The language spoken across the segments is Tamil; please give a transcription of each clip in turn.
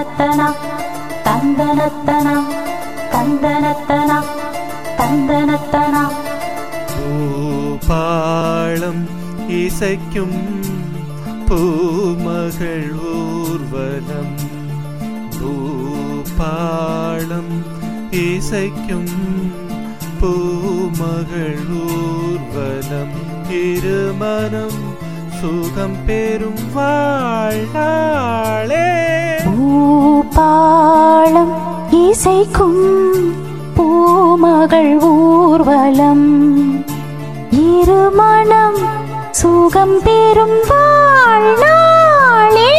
தந்தனத்தனா தந்தனத்தனா தந்தனத்தனா தந்தனத்தனா பூபாளம் இசைக்கும் பூமகள் ஊர்வலம் பூபாளம் இசைக்கும் பூமகள் ஊர்வலம் இருமனம் சுகம் பெறும் வாழ்நாளே பூபாளம் இசைக்கும் பூமகள் ஊர்வலம் இருமணம் சுகம் பெறும் வாழ்நாளே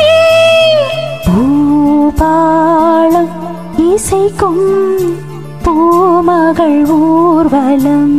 பூபாளம் இசைக்கும் பூமகள் ஊர்வலம்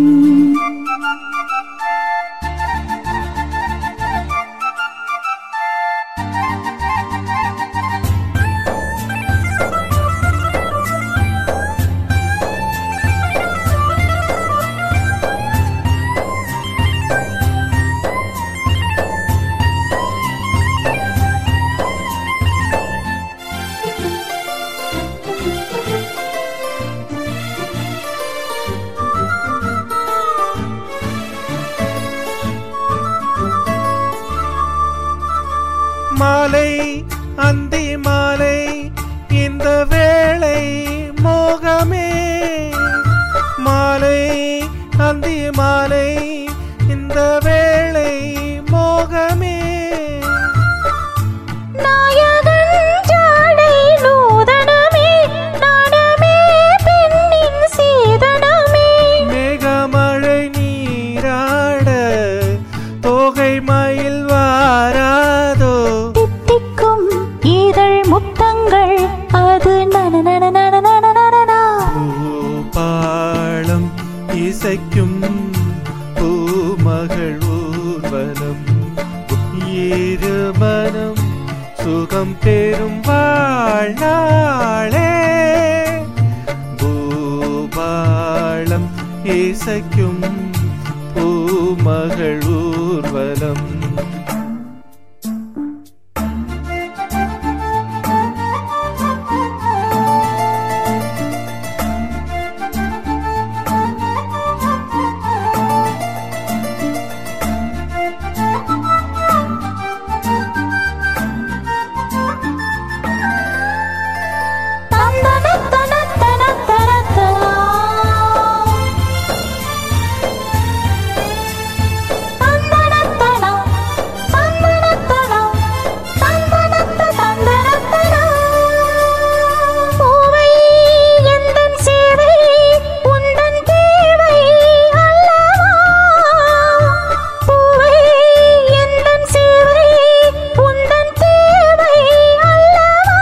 மாலை அந்தி மாலை இந்த வேளை மோகமே மாலை அந்தி மாலை இந்த வேளை மோகமே நாயகன் ஜாடை நூதனமே நாடமே பெண்ணின் சீதனமே மேகமழை நீராட தோகை மயில் வாராதோ தித்திக்கும் இதழ் முத்தங்கள் அது நன நன நன நன நனனா. பூபாளம் இசைக்கும் பூமகள் ஊர்வலம் இருமனம் சுகம் பெறும் வாழ்நாளே பூபாளம் இசைக்கும் பூமகள் ஊர்வலம் தந்தன தன தன தன தனா. தந்தன தனா, தந்தன தனா, தந்தனத்த தந்தன தனா. பூவை எந்தன் சேவை உந்தன் தேவை அல்லவா பூவை எந்தன் சேவை உந்தன் தேவை அல்லவா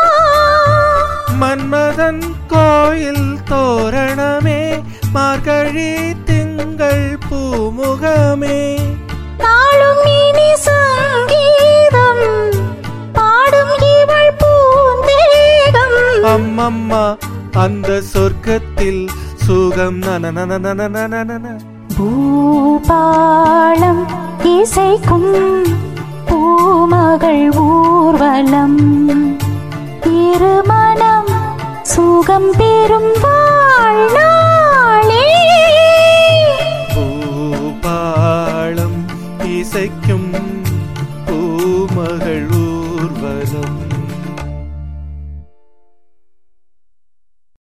மன்மதன் கோயில் தோரணமே மார்கழி திங்கள் பூமுகமே நாளும் இனி சங்கீதம் பாடும் இவள் பூந்தேகம் அம்மம்மா அந்த சொர்க்கத்தில் சுகம் நன நன நன நன நன பூபாளம் இசைக்கும் பூமகள் ஊர்வலம் திருமணம் சுகம் பெறும் வாழ்நாளே பூபாளம் இசைக்கும் பூமகள் ஊர்வலம்